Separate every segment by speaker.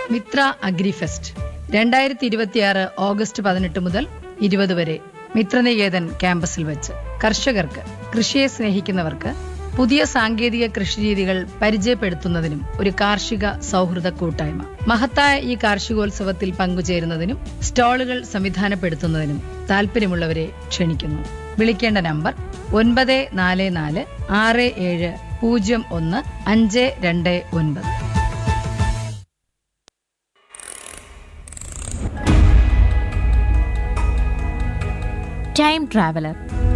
Speaker 1: Mitra agrifest രണ്ടായിരത്തി ഇരുപത്തിയാറ് August പതിനെട്ട് മുതൽ ഇരുപത് വരെ മിത്രനികേതൻ ക്യാമ്പസിൽ വെച്ച് കർഷകർക്ക് കൃഷിയെ സ്നേഹിക്കുന്നവർക്ക് പുതിയ സാങ്കേതിക കൃഷിരീതികൾ പരിചയപ്പെടുത്തുന്നതിനും ഒരു കാർഷിക സൗഹൃദ കൂട്ടായ്മ മഹത്തായ ഈ കാർഷികോത്സവത്തിൽ പങ്കുചേരുന്നതിനും സ്റ്റാളുകൾ സംവിധാനപ്പെടുത്തുന്നതിനും താല്പര്യമുള്ളവരെ ക്ഷണിക്കുന്നു വിളിക്കേണ്ട നമ്പർ ഒൻപത് നാല് നാല് ആറ് ഏഴ് പൂജ്യം ഒന്ന് അഞ്ച് രണ്ട് ഒൻപത്
Speaker 2: ടൈം ട്രാവലർ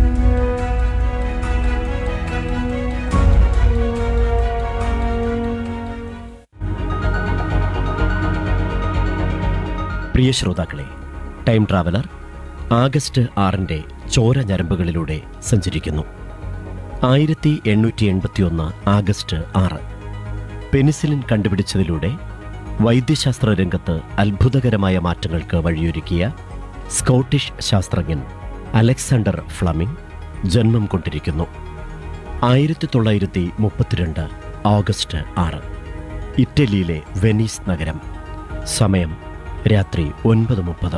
Speaker 3: പ്രിയ ശ്രോതാക്കളെ ടൈം ട്രാവലർ ആഗസ്റ്റ് ആറിൻ്റെ ചോര ഞരമ്പുകളിലൂടെ സഞ്ചരിക്കുന്നു ആയിരത്തി എണ്ണൂറ്റി എൺപത്തിയൊന്ന് ആഗസ്റ്റ് ആറ് പെനിസിലിൻ കണ്ടുപിടിച്ചതിലൂടെ വൈദ്യശാസ്ത്ര രംഗത്ത് അത്ഭുതകരമായ മാറ്റങ്ങൾക്ക് വഴിയൊരുക്കിയ സ്കോട്ടിഷ് ശാസ്ത്രജ്ഞൻ അലക്സാണ്ടർ ഫ്ലമിംഗ് ജന്മം കൊണ്ടിരിക്കുന്നു ആയിരത്തി തൊള്ളായിരത്തി മുപ്പത്തിരണ്ട് ഓഗസ്റ്റ് ആറ് ഇറ്റലിയിലെ വെനീസ് നഗരം സമയം രാത്രി ഒൻപത് മുപ്പത്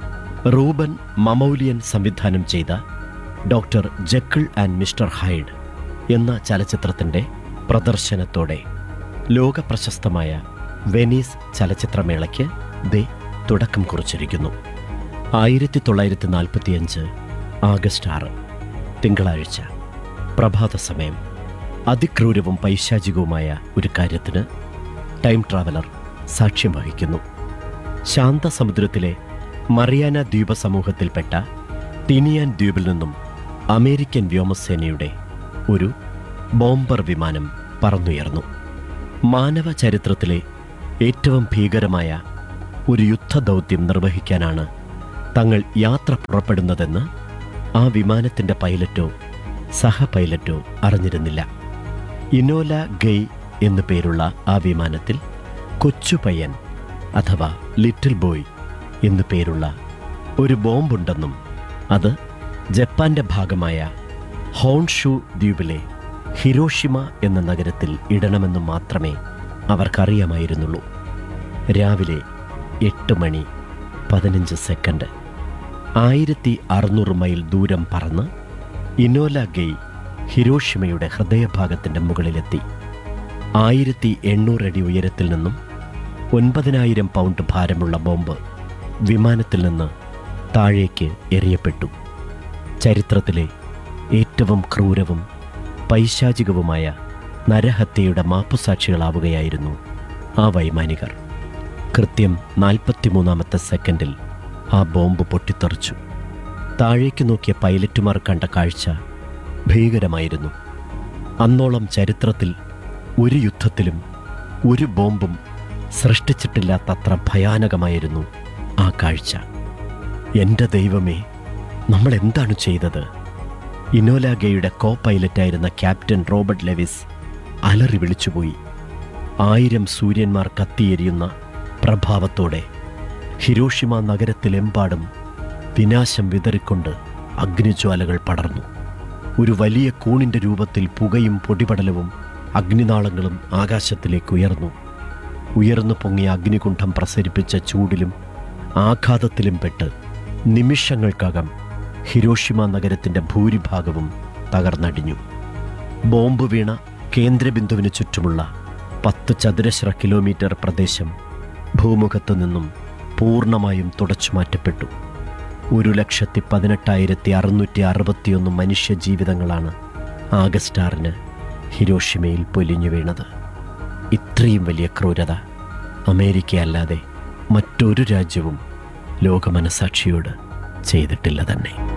Speaker 3: റൂബൻ മമൗലിയൻ സംവിധാനം ചെയ്ത doctor Jekyll and mister Hyde എന്ന ചലച്ചിത്രത്തിൻ്റെ പ്രദർശനത്തോടെ ലോകപ്രശസ്തമായ വെനീസ് ചലച്ചിത്രമേളയ്ക്ക് ദേ തുടക്കം കുറിച്ചിരിക്കുന്നു ആയിരത്തി തൊള്ളായിരത്തി നാൽപ്പത്തിയഞ്ച് ആഗസ്റ്റ് ആറ് തിങ്കളാഴ്ച പ്രഭാത സമയം അതിക്രൂരവും പൈശാചികവുമായ ഒരു കാര്യത്തിന് ടൈം ട്രാവലർ സാക്ഷ്യം വഹിക്കുന്നു ശാന്തസമുദ്രത്തിലെ മറിയാന ദ്വീപ സമൂഹത്തിൽപ്പെട്ട ടിനിയാൻ ദ്വീപിൽ നിന്നും അമേരിക്കൻ വ്യോമസേനയുടെ ഒരു ബോംബർ വിമാനം പറന്നുയർന്നു മാനവ ചരിത്രത്തിലെ ഏറ്റവും ഭീകരമായ ഒരു യുദ്ധദൗത്യം നിർവഹിക്കാനാണ് തങ്ങൾ യാത്ര പുറപ്പെടുന്നതെന്ന് ആ വിമാനത്തിൻ്റെ പൈലറ്റോ സഹ പൈലറ്റോ അറിഞ്ഞിരുന്നില്ല ഇനോല ഗെയ് എന്നു പേരുള്ള ആ വിമാനത്തിൽ കൊച്ചു പയ്യൻ അഥവാ ലിറ്റിൽ ബോയ് എന്നു പേരുള്ള ഒരു ബോംബുണ്ടെന്നും അത് ജപ്പാന്റെ ഭാഗമായ ഹോൺഷു ദ്വീപിലെ ഹിരോഷിമ എന്ന നഗരത്തിൽ ഇടണമെന്നും മാത്രമേ അവർക്കറിയാമായിരുന്നുള്ളൂ രാവിലെ എട്ട് മണി പതിനഞ്ച് സെക്കൻഡ് ആയിരത്തി അറുന്നൂറ് മൈൽ ദൂരം പറന്ന് ഇനോല ഗെയ് ഹിരോഷിമയുടെ ഹൃദയഭാഗത്തിൻ്റെ മുകളിലെത്തി ആയിരത്തി എണ്ണൂറടി ഉയരത്തിൽ നിന്നും ഒൻപതിനായിരം പൗണ്ട് ഭാരമുള്ള ബോംബ് വിമാനത്തിൽ നിന്ന് താഴേക്ക് എറിയപ്പെട്ടു ചരിത്രത്തിലെ ഏറ്റവും ക്രൂരവും പൈശാചികവുമായ നരഹത്യയുടെ മാപ്പുസാക്ഷികളാവുകയായിരുന്നു ആ വൈമാനികർ കൃത്യം നാൽപ്പത്തിമൂന്നാമത്തെ സെക്കൻഡിൽ ആ ബോംബ് പൊട്ടിത്തെറിച്ചു താഴേക്ക് നോക്കിയ പൈലറ്റുമാർ കണ്ട കാഴ്ച ഭീകരമായിരുന്നു അന്നോളം ചരിത്രത്തിൽ ഒരു യുദ്ധത്തിലും ഒരു ബോംബും സൃഷ്ടിച്ചിട്ടില്ലാത്തത്ര ഭയാനകമായിരുന്നു ആ കാഴ്ച എൻ്റെ ദൈവമേ നമ്മൾ എന്താണ് ചെയ്തത് ഇനോലാഗയുടെ കോ പൈലറ്റായിരുന്ന ക്യാപ്റ്റൻ റോബർട്ട് ലെവിസ് അലറി വിളിച്ചുപോയി ആയിരം സൂര്യന്മാർ കത്തിയെരിയുന്ന പ്രഭാവത്തോടെ ഹിരോഷിമ നഗരത്തിലെമ്പാടും വിനാശം വിതറിക്കൊണ്ട് അഗ്നിജ്വാലകൾ പടർന്നു ഒരു വലിയ കൂണിൻ്റെ രൂപത്തിൽ പുകയും പൊടിപടലവും അഗ്നിനാളങ്ങളും ആകാശത്തിലേക്ക് ഉയർന്നു ഉയർന്നു പൊങ്ങിയ അഗ്നികുണ്ഠം പ്രസരിപ്പിച്ച ചൂടിലും ആഘാതത്തിലും പെട്ട് നിമിഷങ്ങൾക്കകം ഹിരോഷിമ നഗരത്തിൻ്റെ ഭൂരിഭാഗവും തകർന്നടിഞ്ഞു ബോംബ് വീണ കേന്ദ്രബിന്ദുവിന് ചുറ്റുമുള്ള പത്ത് ചതുരശ്ര കിലോമീറ്റർ പ്രദേശം ഭൂമുഖത്തു നിന്നും പൂർണ്ണമായും തുടച്ചു മാറ്റപ്പെട്ടു ഒരു ലക്ഷത്തി പതിനെട്ടായിരത്തി അറുന്നൂറ്റി അറുപത്തിയൊന്ന് മനുഷ്യജീവിതങ്ങളാണ് ആഗസ്റ്റ് ആറിന് ഹിരോഷിമയിൽ പൊലിഞ്ഞു വീണത് ഇത്രയും വലിയ ക്രൂരത അമേരിക്കയല്ലാതെ മറ്റൊരു രാജ്യവും ലോകമനസാക്ഷിയോട് ചെയ്തിട്ടില്ല തന്നെ